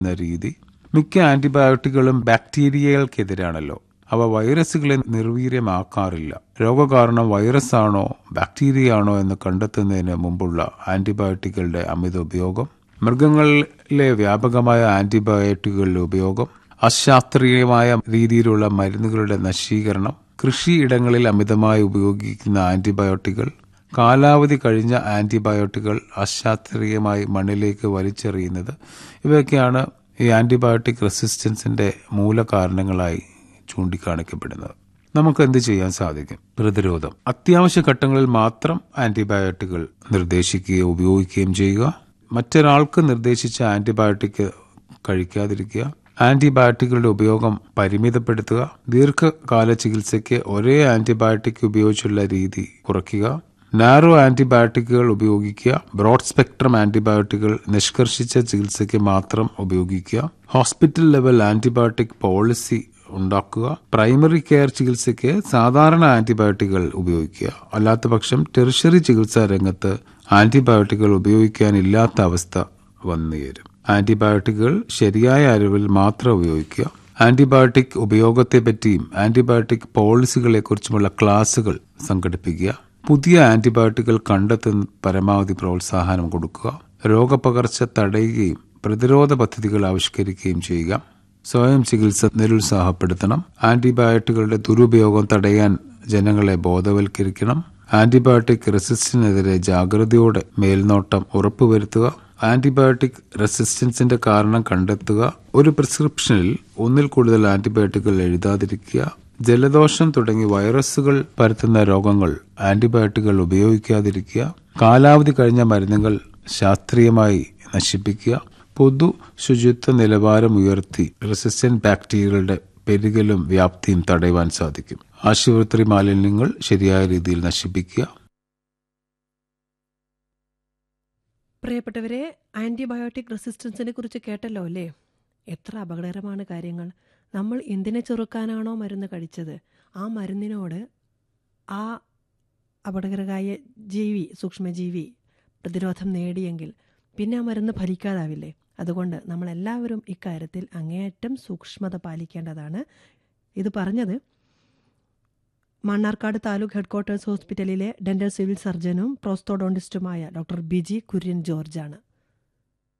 എന്ന രീതി മിക്ക ആന്റിബയോട്ടിക്കുകളും ബാക്ടീരിയകൾക്കെതിരാണല്ലോ അവ വൈറസുകളെ നിർവീര്യമാക്കാറില്ല രോഗകാരണം വൈറസ് ആണോ ബാക്ടീരിയ ആണോ എന്ന് കണ്ടെത്തുന്നതിന് മുമ്പുള്ള ആന്റിബയോട്ടിക്കുകളുടെ അമിത ഉപയോഗം മൃഗങ്ങളിലെ വ്യാപകമായ ആന്റിബയോട്ടിക്കുകളുടെ ഉപയോഗം അശാസ്ത്രീയമായ രീതിയിലുള്ള മരുന്നുകളുടെ നശീകരണം കൃഷിയിടങ്ങളിൽ അമിതമായി ഉപയോഗിക്കുന്ന ആന്റിബയോട്ടിക്കുകൾ കാലാവധി കഴിഞ്ഞ ആന്റിബയോട്ടിക്കുകൾ അശാസ്ത്രീയമായി മണ്ണിലേക്ക് വലിച്ചെറിയുന്നത് ഇവയൊക്കെയാണ് ഈ ആന്റിബയോട്ടിക് റെസിസ്റ്റൻസിന്റെ മൂലകാരണങ്ങളായി ചൂണ്ടിക്കാണിക്കപ്പെടുന്നത് നമുക്ക് എന്ത് ചെയ്യാൻ സാധിക്കും പ്രതിരോധം അത്യാവശ്യ ഘട്ടങ്ങളിൽ മാത്രം ആന്റിബയോട്ടിക്കുകൾ നിർദ്ദേശിക്കുകയോ ഉപയോഗിക്കുകയും ചെയ്യുക മറ്റൊരാൾക്ക് നിർദ്ദേശിച്ച ആന്റിബയോട്ടിക് കഴിക്കാതിരിക്കുക ആന്റിബയോട്ടിക്കുകളുടെ ഉപയോഗം പരിമിതപ്പെടുത്തുക ദീർഘകാല ചികിത്സയ്ക്ക് ഒരേ ആന്റിബയോട്ടിക് ഉപയോഗിച്ചുള്ള രീതി കുറയ്ക്കുക നാരോ ആന്റിബയോട്ടിക്കുകൾ ഉപയോഗിക്കുക ബ്രോഡ് സ്പെക്ട്രം ആന്റിബയോട്ടിക്കുകൾ നിഷ്കർഷിച്ച ചികിത്സയ്ക്ക് മാത്രം ഉപയോഗിക്കുക ഹോസ്പിറ്റൽ ലെവൽ ആന്റിബയോട്ടിക് പോളിസി ഉണ്ടാക്കുക പ്രൈമറി കെയർ ചികിത്സയ്ക്ക് സാധാരണ ആന്റിബയോട്ടിക്കുകൾ ഉപയോഗിക്കുക അല്ലാത്തപക്ഷം ടെറിഷറി ചികിത്സാ രംഗത്ത് ആന്റിബയോട്ടിക്കുകൾ ഉപയോഗിക്കാനില്ലാത്ത അവസ്ഥ വന്നുചേരും ആന്റിബയോട്ടിക്കുകൾ ശരിയായ അളവിൽ മാത്രം ഉപയോഗിക്കുക ആന്റിബയോട്ടിക് ഉപയോഗത്തെപ്പറ്റിയും ആന്റിബയോട്ടിക് പോളിസികളെക്കുറിച്ചുമുള്ള ക്ലാസുകൾ സംഘടിപ്പിക്കുക പുതിയ ആന്റിബയോട്ടിക്കുകൾ കണ്ടെത്തുന്ന പരമാവധി പ്രോത്സാഹനം കൊടുക്കുക രോഗപകർച്ച തടയുകയും പ്രതിരോധ പദ്ധതികൾ ആവിഷ്കരിക്കുകയും ചെയ്യുക സ്വയം ചികിത്സ നിരുത്സാഹപ്പെടുത്തണം ആന്റിബയോട്ടിക്കുകളുടെ ദുരുപയോഗം തടയാൻ ജനങ്ങളെ ബോധവൽക്കരിക്കണം ആന്റിബയോട്ടിക് റെസിസ്റ്റൻസിനെതിരെ ജാഗ്രതയോടെ മേൽനോട്ടം ഉറപ്പുവരുത്തുക ആന്റിബയോട്ടിക് റെസിസ്റ്റൻസിന്റെ കാരണം കണ്ടെത്തുക ഒരു പ്രിസ്ക്രിപ്ഷനിൽ ഒന്നിൽ കൂടുതൽ ആന്റിബയോട്ടിക്കുകൾ എഴുതാതിരിക്കുക ജലദോഷം തുടങ്ങി വൈറസുകൾ പരത്തുന്ന രോഗങ്ങൾ ആന്റിബയോട്ടിക്കുകൾ ഉപയോഗിക്കാതിരിക്കുക കാലാവധി കഴിഞ്ഞ മരുന്നുകൾ ശാസ്ത്രീയമായി നശിപ്പിക്കുക പൊതു ശുചിത്വ നിലവാരം ഉയർത്തി റെസിസ്റ്റന്റ് ബാക്ടീരിയകളുടെ പെരുകലും വ്യാപ്തിയും തടയുവാൻ സാധിക്കും ആശുപത്രി മാലിന്യങ്ങൾ ശരിയായ രീതിയിൽ നശിപ്പിക്കുക പ്രിയപ്പെട്ടവരെ ആൻറ്റിബയോട്ടിക് റെസിസ്റ്റൻസിനെ കുറിച്ച് കേട്ടല്ലോ അല്ലേ എത്ര അപകടകരമാണ് കാര്യങ്ങൾ നമ്മൾ എന്തിനെ ചെറുക്കാനാണോ മരുന്ന് കഴിച്ചത് ആ മരുന്നിനോട് ആ അപകടകരമായ ജീവി സൂക്ഷ്മജീവി പ്രതിരോധം നേടിയെങ്കിൽ പിന്നെ ആ മരുന്ന് ഫലിക്കാതാവില്ലേ അതുകൊണ്ട് നമ്മളെല്ലാവരും ഇക്കാര്യത്തിൽ അങ്ങേയറ്റം സൂക്ഷ്മത പാലിക്കേണ്ടതാണ് ഇത് പറഞ്ഞത് മണ്ണാർക്കാട് താലൂക്ക് ഹെഡ്ക്വാർട്ടേഴ്സ് ഹോസ്പിറ്റലിലെ ഡെന്റൽ സിവിൽ സർജനും പ്രോസ്തോഡോണ്ടിസ്റ്റുമായ ഡോക്ടർ ബിജി കുര്യൻ ജോർജാണ്